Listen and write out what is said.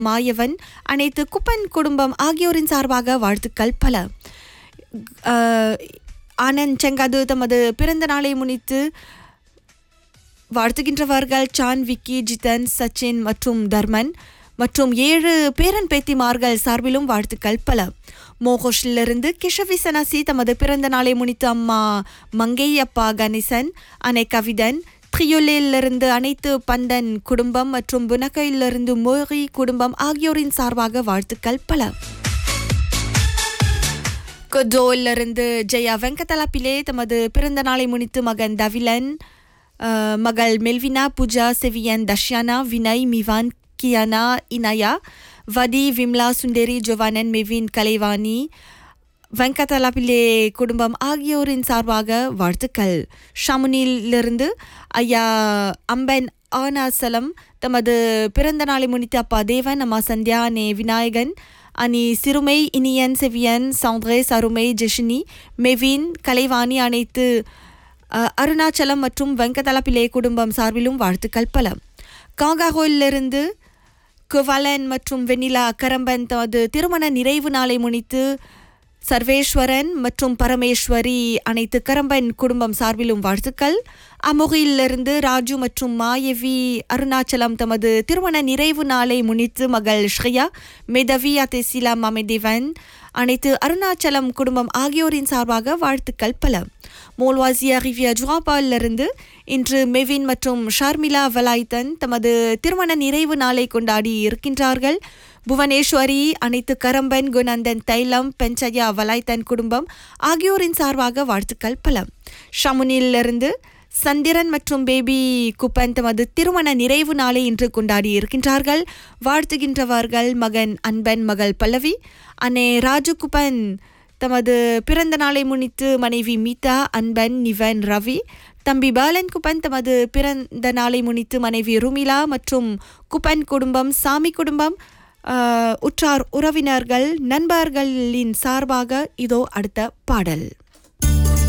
மாயவன் அனைத்து குப்பன் குடும்பம் ஆகியோரின் சார்பாக வாழ்த்துக்கள் பல அஹ், ஆனந்த் செங்காது தமது பிறந்த நாளை முன்னிட்டு வாழ்த்துகின்றவர்கள் சான் விக்கி ஜிதன் சச்சின் மற்றும் தர்மன் மற்றும் ஏழு பேரன் பேத்திமார்கள் சார்பிலும் வாழ்த்துக்கள் பல மோகோஷிலிருந்து கிஷவி சனாசி தமது பிறந்த நாளை முன்னிட்டு அம்மா மங்கையப்பா கணேசன் அனை கவிதன் ட்ரியோலேலிருந்து அனைத்து பந்தன் குடும்பம் மற்றும் புனகையிலிருந்து மோரி குடும்பம் ஆகியோரின் சார்பாக வாழ்த்துக்கள் பல கொஜோலிருந்து ஜெயா வெங்கதலா பிலே தமது பிறந்த நாளை முன்னிட்டு மகன் தவிலன் அஹ், மகள் மெல்வினா பூஜா செவியன் தஷ்யானா வினய் மிவான் கியானா இனயா வதி விம்லா சுந்தரி ஜொவானன் மெவின் கலைவாணி வெங்கதலா பிள்ளை குடும்பம் ஆகியோரின் சார்பாக வாழ்த்துக்கள் ஷமுனிலிருந்து ஐயா அம்பன் ஆனாசலம் தமது பிறந்த நாளை முன்னிட்டு அப்பா தேவன் அம்மா சந்தியா அனே விநாயகன் அனி சிறுமை இனியன் செவியன் சௌந்தரேஸ் அருமை ஜெஷினி மெவின் கலைவாணி அனைத்து அஹ், அருணாச்சலம் மற்றும் வெங்கதலா பிள்ளை குடும்பம் சார்பிலும் வாழ்த்துக்கள் பல காங்காகோயிலிருந்து குவலன் மற்றும் வெண்ணிலா கரம்பன் தமது திருமண நிறைவு நாளை முன்னிட்டு சர்வேஸ்வரன் மற்றும் பரமேஸ்வரி அனைத்து கரம்பன் குடும்பம் சார்பிலும் வாழ்த்துக்கள் அமுகிலிருந்து ராஜு மற்றும் மாயவி அருணாச்சலம் தமது திருமண நிறைவு நாளை முன்னிட்டு மகள் ஸ்ரேயா மெதவி அத்தேசிலா மமெதேவன் அனைத்து அருணாச்சலம் குடும்பம் ஆகியோரின் சார்பாக வாழ்த்துக்கள் பல மோல்வாசியா ரிவியா ஜுவாபாலிருந்து இன்று மெவின் மற்றும் ஷர்மிளா வலாய்தன் தமது திருமண நிறைவு நாளை கொண்டாடி இருக்கின்றார்கள் புவனேஸ்வரி அனைத்து கரம்பன் குணந்தன் தைலம் பெஞ்சயா வலாய்தன் குடும்பம் ஆகியோரின் சார்பாக வாழ்த்துக்கள் பல ஷமுனிலிருந்து சந்திரன் மற்றும் பேபி குப்பன் தமது திருமண நிறைவு நாளை இன்று கொண்டாடி இருக்கின்றார்கள் வாழ்த்துகின்றவர்கள் மகன் அன்பன் மகள் பல்லவி அனே ராஜு குப்பன் தமது பிறந்த நாளை முன்னிட்டு மனைவி மீதா அன்பன் நிவன் ரவி தம்பி பாலன் குப்பன் தமது பிறந்த நாளை முன்னிட்டு மனைவி ருமிலா மற்றும் குப்பன் குடும்பம் சாமி குடும்பம் ஆஹ், உற்றார் உறவினர்கள் நண்பர்களின் சார்பாக இதோ அடுத்த பாடல்